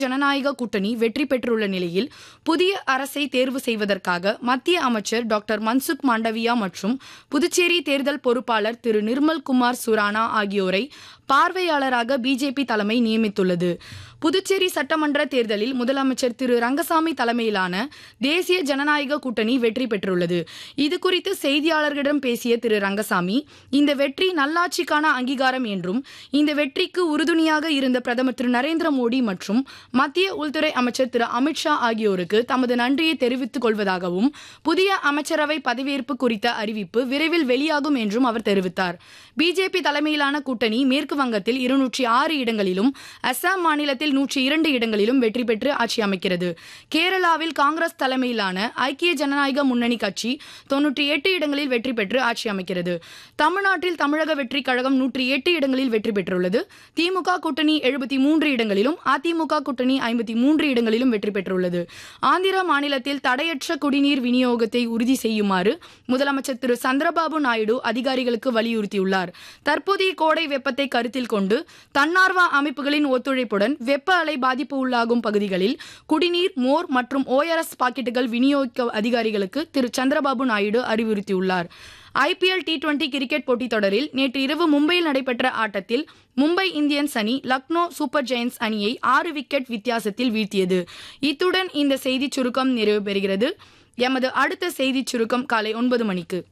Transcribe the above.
ஜனநாயக கூட்டணி வெற்றி பெற்றுள்ள நிலையில் புதிய அரசை தேர்வு செய்வதற்காக மத்திய அமைச்சர் டாக்டர் மன்சுக் மாண்டவியா மற்றும் புதுச்சேரி தேர்தல் பொறுப்பாளர் திரு நிர்மல் குமார் சுரானா ஆகியோரை பார்வையாளராக பிஜேபி தலைமை நியமித்துள்ளது புதுச்சேரி சட்டமன்ற தேர்தலில் முதலமைச்சர் திரு ரங்கசாமி தலைமையிலான தேசிய ஜனநாயக கூட்டணி வெற்றி பெற்றுள்ளது இதுகுறித்து செய்தியாளர்களிடம் பேசிய திரு ரங்கசாமி இந்த வெற்றி நல்லாட்சிக்கான அங்கீகாரம் என்றும் இந்த வெற்றிக்கு உறுதுணையாக இருந்த பிரதமர் திரு நரேந்திர மோடி மற்றும் மத்திய உள்துறை அமைச்சர் திரு அமித்ஷா ஆகியோருக்கு தமது நன்றியை தெரிவித்துக் கொள்வதாகவும் புதிய அமைச்சரவை பதவியேற்பு குறித்த அறிவிப்பு விரைவில் வெளியாகும் என்றும் அவர் தெரிவித்தார் பிஜேபி தலைமையிலான கூட்டணி மேற்கு வங்கத்தில் இருநூற்றி ஆறு இடங்களிலும் அசாம் மாநிலத்தில் நூற்றி இரண்டு இடங்களிலும் வெற்றி பெற்று ஆட்சி அமைக்கிறது கேரளாவில் காங்கிரஸ் தலைமையிலான ஐக்கிய ஜனநாயக முன்னணி கட்சி தொன்னூற்றி எட்டு இடங்களில் வெற்றி பெற்று ஆட்சி அமைக்கிறது தமிழ்நாட்டில் தமிழக வெற்றி கழகம் நூற்றி எட்டு இடங்களில் வெற்றி பெற்றுள்ளது திமுக கூட்டணி எழுபத்தி மூன்று இடங்களிலும் அதிமுக கூட்டணி ஐம்பத்தி மூன்று இடங்களிலும் வெற்றி பெற்றுள்ளது ஆந்திர மாநிலத்தில் தடையற்ற குடிநீர் விநியோகத்தை உறுதி செய்யுமாறு முதலமைச்சர் திரு சந்திரபாபு நாயுடு அதிகாரிகளுக்கு வலியுறுத்தியுள்ளார் தற்போதைய கோடை வெப்பத்தை கருத்தில் கொண்டு தன்னார்வ அமைப்புகளின் ஒத்துழைப்புடன் வெப்ப அலை பாதிப்பு உள்ளாகும் பகுதிகளில் குடிநீர் மோர் மற்றும் ஓஆர்எஸ் பாக்கெட்டுகள் விநியோகிக்க அதிகாரிகளுக்கு திரு சந்திரபாபு நாயுடு அறிவுறுத்தியுள்ளார் ஐபிஎல் டி டுவெண்டி கிரிக்கெட் போட்டித் தொடரில் நேற்று இரவு மும்பையில் நடைபெற்ற ஆட்டத்தில் மும்பை இந்தியன்ஸ் அணி லக்னோ சூப்பர் ஜெயன்ஸ் அணியை ஆறு விக்கெட் வித்தியாசத்தில் வீழ்த்தியது இத்துடன் இந்த செய்திச் சுருக்கம் நிறைவு பெறுகிறது எமது அடுத்த செய்திச் சுருக்கம் காலை ஒன்பது மணிக்கு